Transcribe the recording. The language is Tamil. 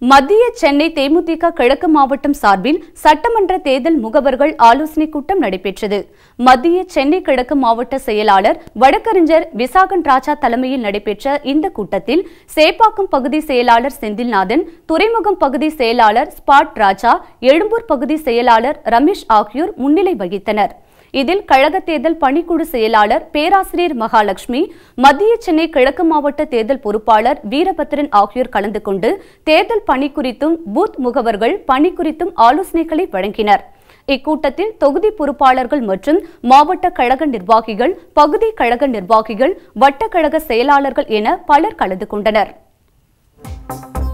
மத்திய சென்னை தேமுதிக கிழக்கு மாவட்டம் சார்பில் சட்டமன்ற தேர்தல் முகவர்கள் ஆலோசனைக் கூட்டம் நடைபெற்றது மத்திய சென்னை கிழக்கு மாவட்ட செயலாளர் வழக்கறிஞர் விசாகன் ராஜா தலைமையில் நடைபெற்ற இந்த கூட்டத்தில் சேப்பாக்கம் பகுதி செயலாளர் செந்தில்நாதன் துறைமுகம் பகுதி செயலாளர் ஸ்பாட் ராஜா எழும்பூர் பகுதி செயலாளர் ரமேஷ் ஆகியோர் முன்னிலை வகித்தனர் இதில் கழக தேர்தல் பணிக்குழு செயலாளர் பேராசிரியர் மகாலட்சுமி மத்திய சென்னை கிழக்கு மாவட்ட தேர்தல் பொறுப்பாளர் வீரபத்ரன் ஆகியோர் கலந்து கொண்டு தேர்தல் பணி குறித்தும் பூத் முகவர்கள் பணி குறித்தும் ஆலோசனைகளை வழங்கினர் இக்கூட்டத்தில் தொகுதி பொறுப்பாளர்கள் மற்றும் மாவட்ட கழக நிர்வாகிகள் பகுதி கழக நிர்வாகிகள் வட்டக்கழக செயலாளர்கள் என பலர் கலந்து கொண்டனர்